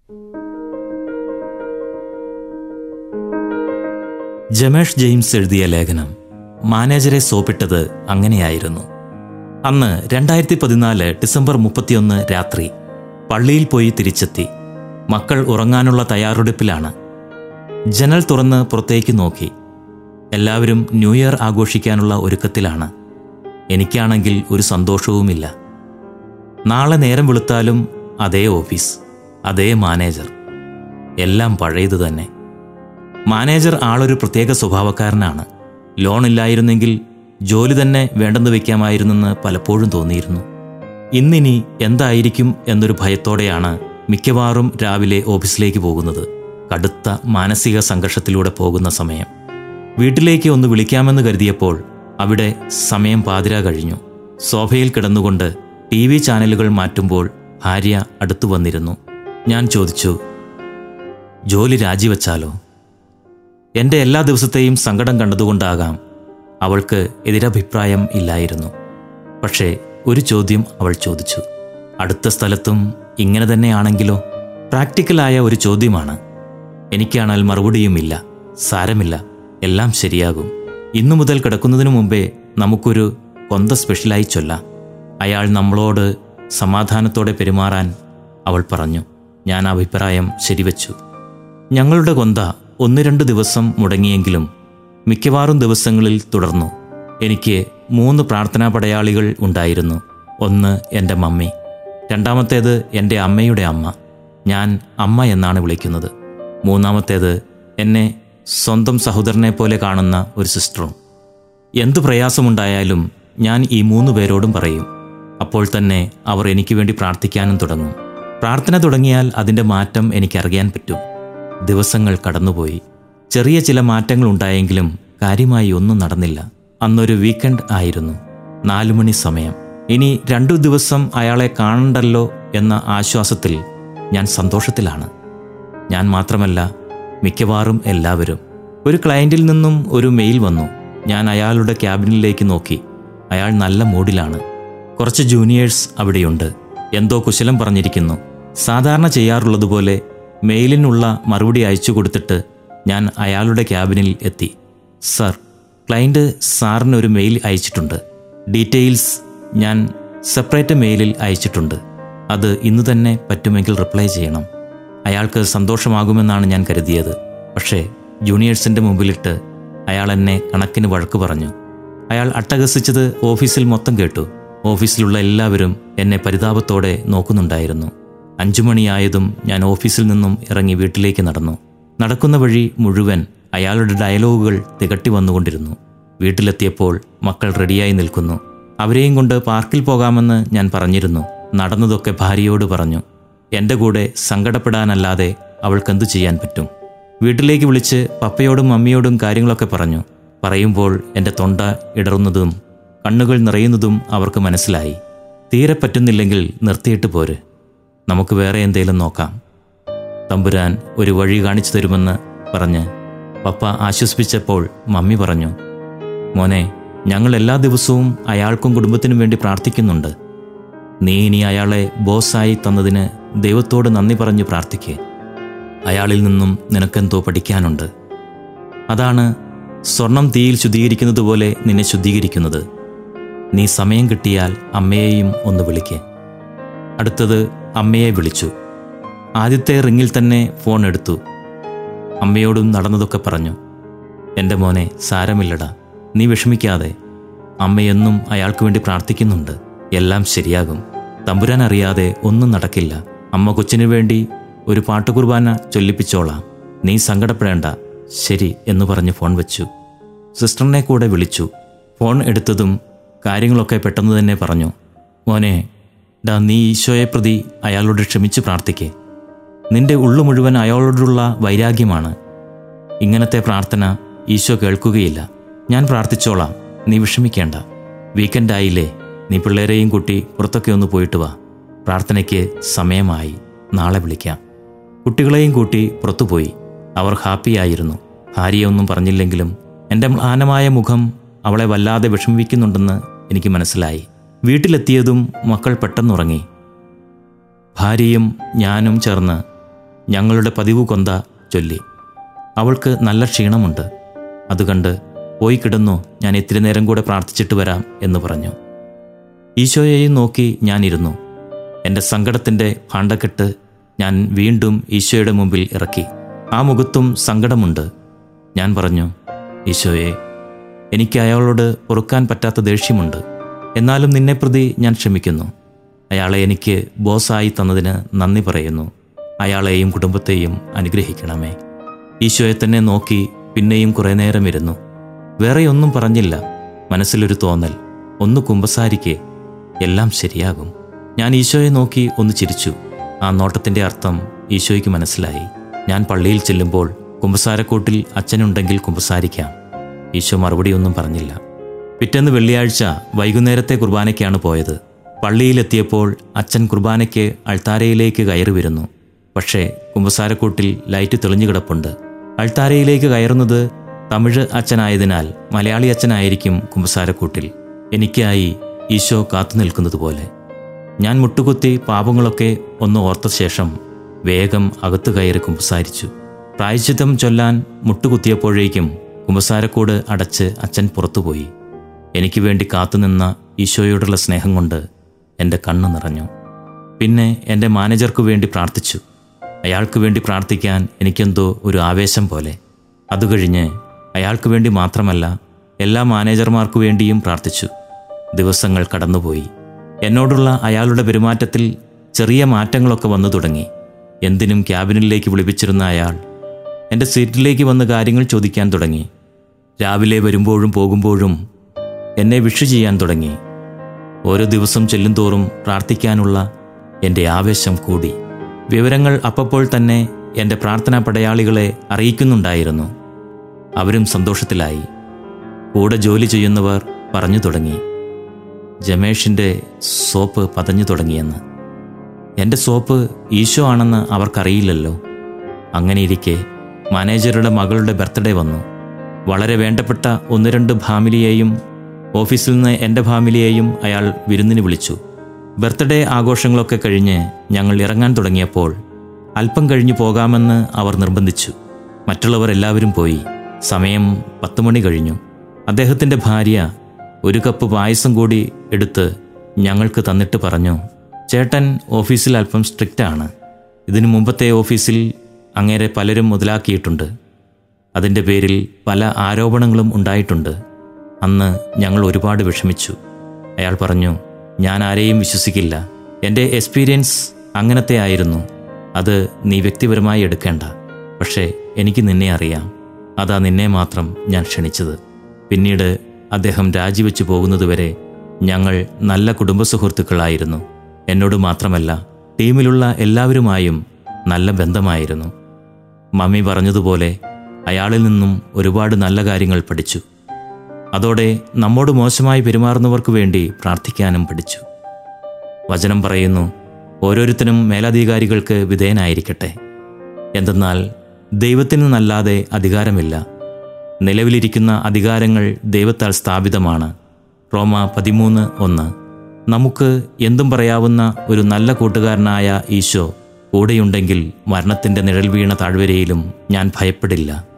Jamesh James എഴുതിയ ലേഖനം മാനേജരെ സോപ്പിട്ടത് അങ്ങനെയായിരുന്നു അന്ന് രണ്ടായിരത്തി പതിനാല് ഡിസംബർ മുപ്പത്തിയൊന്ന് രാത്രി പള്ളിയിൽ പോയി തിരിച്ചെത്തി മക്കൾ ഉറങ്ങാനുള്ള തയ്യാറെടുപ്പിലാണ് ജനൽ തുറന്ന് പുറത്തേക്ക് നോക്കി എല്ലാവരും ന്യൂ ഇയർ ആഘോഷിക്കാനുള്ള ഒരുക്കത്തിലാണ് എനിക്കാണെങ്കിൽ ഒരു സന്തോഷവുമില്ല നാളെ നേരം വെളുത്താലും അതേ ഓഫീസ് അതേ മാനേജർ എല്ലാം പഴയത് തന്നെ മാനേജർ ആളൊരു പ്രത്യേക സ്വഭാവക്കാരനാണ് ലോൺ ഇല്ലായിരുന്നെങ്കിൽ ജോലി തന്നെ വേണ്ടെന്ന് വെക്കാമായിരുന്നെന്ന് പലപ്പോഴും തോന്നിയിരുന്നു ഇന്നിനി എന്തായിരിക്കും എന്നൊരു ഭയത്തോടെയാണ് മിക്കവാറും രാവിലെ ഓഫീസിലേക്ക് പോകുന്നത് കടുത്ത മാനസിക സംഘർഷത്തിലൂടെ പോകുന്ന സമയം വീട്ടിലേക്ക് ഒന്ന് വിളിക്കാമെന്ന് കരുതിയപ്പോൾ അവിടെ സമയം പാതിര കഴിഞ്ഞു സോഫയിൽ കിടന്നുകൊണ്ട് ടി വി ചാനലുകൾ മാറ്റുമ്പോൾ ഭാര്യ അടുത്തു വന്നിരുന്നു ഞാൻ ചോദിച്ചു ജോലി രാജിവെച്ചാലോ എൻ്റെ എല്ലാ ദിവസത്തെയും സങ്കടം കണ്ടതുകൊണ്ടാകാം അവൾക്ക് എതിരഭിപ്രായം ഇല്ലായിരുന്നു പക്ഷേ ഒരു ചോദ്യം അവൾ ചോദിച്ചു അടുത്ത സ്ഥലത്തും ഇങ്ങനെ തന്നെയാണെങ്കിലോ പ്രാക്ടിക്കലായ ഒരു ചോദ്യമാണ് എനിക്കാണാൽ മറുപടിയുമില്ല സാരമില്ല എല്ലാം ശരിയാകും ഇന്നു മുതൽ കിടക്കുന്നതിനു മുമ്പേ നമുക്കൊരു കൊന്ത സ്പെഷ്യലായി ചൊല്ലാം അയാൾ നമ്മളോട് സമാധാനത്തോടെ പെരുമാറാൻ അവൾ പറഞ്ഞു ഞാൻ ആ അഭിപ്രായം ശരിവച്ചു ഞങ്ങളുടെ കൊന്ത ഒന്ന് രണ്ട് ദിവസം മുടങ്ങിയെങ്കിലും മിക്കവാറും ദിവസങ്ങളിൽ തുടർന്നു എനിക്ക് മൂന്ന് പ്രാർത്ഥനാ പടയാളികൾ ഉണ്ടായിരുന്നു ഒന്ന് എൻ്റെ മമ്മി രണ്ടാമത്തേത് എൻ്റെ അമ്മയുടെ അമ്മ ഞാൻ അമ്മ എന്നാണ് വിളിക്കുന്നത് മൂന്നാമത്തേത് എന്നെ സ്വന്തം സഹോദരനെ പോലെ കാണുന്ന ഒരു സിസ്റ്ററും എന്തു പ്രയാസമുണ്ടായാലും ഞാൻ ഈ മൂന്ന് പേരോടും പറയും അപ്പോൾ തന്നെ അവർ എനിക്ക് വേണ്ടി പ്രാർത്ഥിക്കാനും തുടങ്ങും പ്രാർത്ഥന തുടങ്ങിയാൽ അതിൻ്റെ മാറ്റം എനിക്കറിയാൻ പറ്റും ദിവസങ്ങൾ കടന്നുപോയി ചെറിയ ചില മാറ്റങ്ങൾ ഉണ്ടായെങ്കിലും കാര്യമായി ഒന്നും നടന്നില്ല അന്നൊരു വീക്കെൻഡ് ആയിരുന്നു നാലുമണി സമയം ഇനി രണ്ടു ദിവസം അയാളെ കാണണ്ടല്ലോ എന്ന ആശ്വാസത്തിൽ ഞാൻ സന്തോഷത്തിലാണ് ഞാൻ മാത്രമല്ല മിക്കവാറും എല്ലാവരും ഒരു ക്ലയൻറ്റിൽ നിന്നും ഒരു മെയിൽ വന്നു ഞാൻ അയാളുടെ ക്യാബിനിലേക്ക് നോക്കി അയാൾ നല്ല മൂഡിലാണ് കുറച്ച് ജൂനിയേഴ്സ് അവിടെയുണ്ട് എന്തോ കുശലം പറഞ്ഞിരിക്കുന്നു സാധാരണ ചെയ്യാറുള്ളതുപോലെ മെയിലിനുള്ള മറുപടി അയച്ചു കൊടുത്തിട്ട് ഞാൻ അയാളുടെ ക്യാബിനിൽ എത്തി സർ ക്ലയൻറ്റ് സാറിന് ഒരു മെയിൽ അയച്ചിട്ടുണ്ട് ഡീറ്റെയിൽസ് ഞാൻ സെപ്പറേറ്റ് മെയിലിൽ അയച്ചിട്ടുണ്ട് അത് ഇന്ന് തന്നെ പറ്റുമെങ്കിൽ റിപ്ലൈ ചെയ്യണം അയാൾക്ക് സന്തോഷമാകുമെന്നാണ് ഞാൻ കരുതിയത് പക്ഷേ ജൂനിയേഴ്സിൻ്റെ മുമ്പിലിട്ട് അയാൾ എന്നെ കണക്കിന് വഴക്ക് പറഞ്ഞു അയാൾ അട്ടഹസിച്ചത് ഓഫീസിൽ മൊത്തം കേട്ടു ഓഫീസിലുള്ള എല്ലാവരും എന്നെ പരിതാപത്തോടെ നോക്കുന്നുണ്ടായിരുന്നു അഞ്ചു മണിയായതും ഞാൻ ഓഫീസിൽ നിന്നും ഇറങ്ങി വീട്ടിലേക്ക് നടന്നു നടക്കുന്ന വഴി മുഴുവൻ അയാളുടെ ഡയലോഗുകൾ തികട്ടി വന്നുകൊണ്ടിരുന്നു വീട്ടിലെത്തിയപ്പോൾ മക്കൾ റെഡിയായി നിൽക്കുന്നു അവരെയും കൊണ്ട് പാർക്കിൽ പോകാമെന്ന് ഞാൻ പറഞ്ഞിരുന്നു നടന്നതൊക്കെ ഭാര്യയോട് പറഞ്ഞു എൻ്റെ കൂടെ സങ്കടപ്പെടാനല്ലാതെ അവൾക്കെന്തു ചെയ്യാൻ പറ്റും വീട്ടിലേക്ക് വിളിച്ച് പപ്പയോടും മമ്മിയോടും കാര്യങ്ങളൊക്കെ പറഞ്ഞു പറയുമ്പോൾ എൻ്റെ തൊണ്ട ഇടറുന്നതും കണ്ണുകൾ നിറയുന്നതും അവർക്ക് മനസ്സിലായി തീരെ പറ്റുന്നില്ലെങ്കിൽ നിർത്തിയിട്ട് പോര് നമുക്ക് വേറെ എന്തേലും നോക്കാം തമ്പുരാൻ ഒരു വഴി കാണിച്ചു തരുമെന്ന് പറഞ്ഞ് പപ്പ ആശ്വസിപ്പിച്ചപ്പോൾ മമ്മി പറഞ്ഞു മോനെ ഞങ്ങൾ എല്ലാ ദിവസവും അയാൾക്കും കുടുംബത്തിനും വേണ്ടി പ്രാർത്ഥിക്കുന്നുണ്ട് നീ ഇനി അയാളെ ബോസായി തന്നതിന് ദൈവത്തോട് നന്ദി പറഞ്ഞു പ്രാർത്ഥിക്കേ അയാളിൽ നിന്നും നിനക്കെന്തോ പഠിക്കാനുണ്ട് അതാണ് സ്വർണം തീയിൽ ശുദ്ധീകരിക്കുന്നത് പോലെ നിന്നെ ശുദ്ധീകരിക്കുന്നത് നീ സമയം കിട്ടിയാൽ അമ്മയെയും ഒന്ന് വിളിക്കേ അടുത്തത് അമ്മയെ വിളിച്ചു ആദ്യത്തെ റിങ്ങിൽ തന്നെ ഫോൺ എടുത്തു അമ്മയോടും നടന്നതൊക്കെ പറഞ്ഞു എൻ്റെ മോനെ സാരമില്ലടാ നീ വിഷമിക്കാതെ അമ്മയെന്നും അയാൾക്ക് വേണ്ടി പ്രാർത്ഥിക്കുന്നുണ്ട് എല്ലാം ശരിയാകും തമ്പുരാൻ അറിയാതെ ഒന്നും നടക്കില്ല അമ്മ കൊച്ചിനു വേണ്ടി ഒരു പാട്ടുകുർബാന ചൊല്ലിപ്പിച്ചോളാം നീ സങ്കടപ്പെടേണ്ട ശരി എന്ന് പറഞ്ഞ് ഫോൺ വെച്ചു സിസ്റ്ററിനെ കൂടെ വിളിച്ചു ഫോൺ എടുത്തതും കാര്യങ്ങളൊക്കെ പെട്ടെന്ന് തന്നെ പറഞ്ഞു മോനെ ഡാ നീ ഈശോയെ പ്രതി അയാളോട് ക്ഷമിച്ച് പ്രാർത്ഥിക്കേ നിന്റെ ഉള്ളു മുഴുവൻ അയാളോടുള്ള വൈരാഗ്യമാണ് ഇങ്ങനത്തെ പ്രാർത്ഥന ഈശോ കേൾക്കുകയില്ല ഞാൻ പ്രാർത്ഥിച്ചോളാം നീ വിഷമിക്കേണ്ട വീക്കെൻഡായില്ലേ നീ പിള്ളേരെയും കൂട്ടി പുറത്തൊക്കെ ഒന്ന് പോയിട്ട് വാ പ്രാർത്ഥനയ്ക്ക് സമയമായി നാളെ വിളിക്കാം കുട്ടികളെയും കൂട്ടി പുറത്തുപോയി അവർ ഹാപ്പിയായിരുന്നു ഭാര്യയൊന്നും പറഞ്ഞില്ലെങ്കിലും എൻ്റെ മ്ലാനമായ മുഖം അവളെ വല്ലാതെ വിഷമിക്കുന്നുണ്ടെന്ന് എനിക്ക് മനസ്സിലായി വീട്ടിലെത്തിയതും മക്കൾ പെട്ടെന്നുറങ്ങി ഭാര്യയും ഞാനും ചേർന്ന് ഞങ്ങളുടെ പതിവ് കൊന്ത ചൊല്ലി അവൾക്ക് നല്ല ക്ഷീണമുണ്ട് അതുകണ്ട് പോയി കിടന്നു ഞാൻ ഇത്തിരി നേരം കൂടെ പ്രാർത്ഥിച്ചിട്ട് വരാം എന്ന് പറഞ്ഞു ഈശോയെയും നോക്കി ഞാനിരുന്നു എൻ്റെ സങ്കടത്തിൻ്റെ ഭാണ്ഡക്കെട്ട് ഞാൻ വീണ്ടും ഈശോയുടെ മുമ്പിൽ ഇറക്കി ആ മുഖത്തും സങ്കടമുണ്ട് ഞാൻ പറഞ്ഞു ഈശോയെ എനിക്ക് അയാളോട് പൊറുക്കാൻ പറ്റാത്ത ദേഷ്യമുണ്ട് എന്നാലും നിന്നെ പ്രതി ഞാൻ ക്ഷമിക്കുന്നു അയാളെ എനിക്ക് ബോസായി തന്നതിന് നന്ദി പറയുന്നു അയാളെയും കുടുംബത്തെയും അനുഗ്രഹിക്കണമേ ഈശോയെ തന്നെ നോക്കി പിന്നെയും കുറേ നേരം ഇരുന്നു വേറെ ഒന്നും പറഞ്ഞില്ല മനസ്സിലൊരു തോന്നൽ ഒന്ന് കുമ്പസാരിക്കേ എല്ലാം ശരിയാകും ഞാൻ ഈശോയെ നോക്കി ഒന്ന് ചിരിച്ചു ആ നോട്ടത്തിൻ്റെ അർത്ഥം ഈശോയ്ക്ക് മനസ്സിലായി ഞാൻ പള്ളിയിൽ ചെല്ലുമ്പോൾ കുമ്പസാരക്കൂട്ടിൽ അച്ഛനുണ്ടെങ്കിൽ കുമ്പസാരിക്കാം ഈശോ മറുപടിയൊന്നും പറഞ്ഞില്ല പിറ്റേന്ന് വെള്ളിയാഴ്ച വൈകുന്നേരത്തെ കുർബാനയ്ക്കാണ് പോയത് പള്ളിയിലെത്തിയപ്പോൾ അച്ഛൻ കുർബാനയ്ക്ക് അൾത്താരയിലേക്ക് കയറി വരുന്നു പക്ഷേ കുമ്പസാരക്കൂട്ടിൽ ലൈറ്റ് തെളിഞ്ഞു കിടപ്പുണ്ട് അൾത്താരയിലേക്ക് കയറുന്നത് തമിഴ് അച്ഛനായതിനാൽ മലയാളി അച്ഛനായിരിക്കും കുമ്പസാരക്കൂട്ടിൽ എനിക്കായി ഈശോ കാത്തു നിൽക്കുന്നത് പോലെ ഞാൻ മുട്ടുകുത്തി പാപങ്ങളൊക്കെ ഒന്ന് ഓർത്ത ശേഷം വേഗം അകത്ത് കയറി കുമ്പസാരിച്ചു പ്രായശ്ചിത്തം ചൊല്ലാൻ മുട്ടുകുത്തിയപ്പോഴേക്കും കുമ്പസാരക്കൂട് അടച്ച് അച്ഛൻ പുറത്തുപോയി എനിക്ക് വേണ്ടി കാത്തുനിന്ന ഈശോയോടുള്ള സ്നേഹം കൊണ്ട് എൻ്റെ കണ്ണ് നിറഞ്ഞു പിന്നെ എൻ്റെ മാനേജർക്കു വേണ്ടി പ്രാർത്ഥിച്ചു അയാൾക്ക് വേണ്ടി പ്രാർത്ഥിക്കാൻ എനിക്കെന്തോ ഒരു ആവേശം പോലെ അതുകഴിഞ്ഞ് അയാൾക്ക് വേണ്ടി മാത്രമല്ല എല്ലാ മാനേജർമാർക്കു വേണ്ടിയും പ്രാർത്ഥിച്ചു ദിവസങ്ങൾ കടന്നുപോയി എന്നോടുള്ള അയാളുടെ പെരുമാറ്റത്തിൽ ചെറിയ മാറ്റങ്ങളൊക്കെ വന്നു തുടങ്ങി എന്തിനും ക്യാബിനിലേക്ക് വിളിപ്പിച്ചിരുന്ന അയാൾ എൻ്റെ സീറ്റിലേക്ക് വന്ന് കാര്യങ്ങൾ ചോദിക്കാൻ തുടങ്ങി രാവിലെ വരുമ്പോഴും പോകുമ്പോഴും എന്നെ വിഷ് ചെയ്യാൻ തുടങ്ങി ഓരോ ദിവസം ചെല്ലുംതോറും പ്രാർത്ഥിക്കാനുള്ള എൻ്റെ ആവേശം കൂടി വിവരങ്ങൾ അപ്പപ്പോൾ തന്നെ എൻ്റെ പ്രാർത്ഥനാ പടയാളികളെ അറിയിക്കുന്നുണ്ടായിരുന്നു അവരും സന്തോഷത്തിലായി കൂടെ ജോലി ചെയ്യുന്നവർ പറഞ്ഞു തുടങ്ങി ജമേഷിൻ്റെ സോപ്പ് പതഞ്ഞു തുടങ്ങിയെന്ന് എൻ്റെ സോപ്പ് ഈശോ ആണെന്ന് അവർക്കറിയില്ലല്ലോ അങ്ങനെയിരിക്കെ മാനേജറുടെ മകളുടെ ബർത്ത്ഡേ വന്നു വളരെ വേണ്ടപ്പെട്ട ഒന്ന് രണ്ട് ഫാമിലിയെയും ഓഫീസിൽ നിന്ന് എൻ്റെ ഫാമിലിയെയും അയാൾ വിരുന്നിന് വിളിച്ചു ബർത്ത്ഡേ ആഘോഷങ്ങളൊക്കെ കഴിഞ്ഞ് ഞങ്ങൾ ഇറങ്ങാൻ തുടങ്ങിയപ്പോൾ അല്പം കഴിഞ്ഞു പോകാമെന്ന് അവർ നിർബന്ധിച്ചു മറ്റുള്ളവർ എല്ലാവരും പോയി സമയം പത്ത് മണി കഴിഞ്ഞു അദ്ദേഹത്തിൻ്റെ ഭാര്യ ഒരു കപ്പ് പായസം കൂടി എടുത്ത് ഞങ്ങൾക്ക് തന്നിട്ട് പറഞ്ഞു ചേട്ടൻ ഓഫീസിൽ അല്പം സ്ട്രിക്റ്റ് ആണ് ഇതിനു മുമ്പത്തെ ഓഫീസിൽ അങ്ങേരെ പലരും മുതലാക്കിയിട്ടുണ്ട് അതിൻ്റെ പേരിൽ പല ആരോപണങ്ങളും ഉണ്ടായിട്ടുണ്ട് അന്ന് ഞങ്ങൾ ഒരുപാട് വിഷമിച്ചു അയാൾ പറഞ്ഞു ഞാൻ ആരെയും വിശ്വസിക്കില്ല എൻ്റെ എക്സ്പീരിയൻസ് അങ്ങനത്തെ ആയിരുന്നു അത് നീ വ്യക്തിപരമായി എടുക്കേണ്ട പക്ഷേ എനിക്ക് നിന്നെ അറിയാം അതാ നിന്നെ മാത്രം ഞാൻ ക്ഷണിച്ചത് പിന്നീട് അദ്ദേഹം രാജിവെച്ചു പോകുന്നതുവരെ ഞങ്ങൾ നല്ല കുടുംബ സുഹൃത്തുക്കളായിരുന്നു എന്നോട് മാത്രമല്ല ടീമിലുള്ള എല്ലാവരുമായും നല്ല ബന്ധമായിരുന്നു മമ്മി പറഞ്ഞതുപോലെ അയാളിൽ നിന്നും ഒരുപാട് നല്ല കാര്യങ്ങൾ പഠിച്ചു അതോടെ നമ്മോട് മോശമായി പെരുമാറുന്നവർക്ക് വേണ്ടി പ്രാർത്ഥിക്കാനും പഠിച്ചു വചനം പറയുന്നു ഓരോരുത്തരും മേലധികാരികൾക്ക് വിധേയനായിരിക്കട്ടെ എന്തെന്നാൽ ദൈവത്തിൽ നിന്നല്ലാതെ അധികാരമില്ല നിലവിലിരിക്കുന്ന അധികാരങ്ങൾ ദൈവത്താൽ സ്ഥാപിതമാണ് റോമ പതിമൂന്ന് ഒന്ന് നമുക്ക് എന്തും പറയാവുന്ന ഒരു നല്ല കൂട്ടുകാരനായ ഈശോ കൂടെയുണ്ടെങ്കിൽ മരണത്തിൻ്റെ നിഴൽ വീണ താഴ്വരയിലും ഞാൻ ഭയപ്പെടില്ല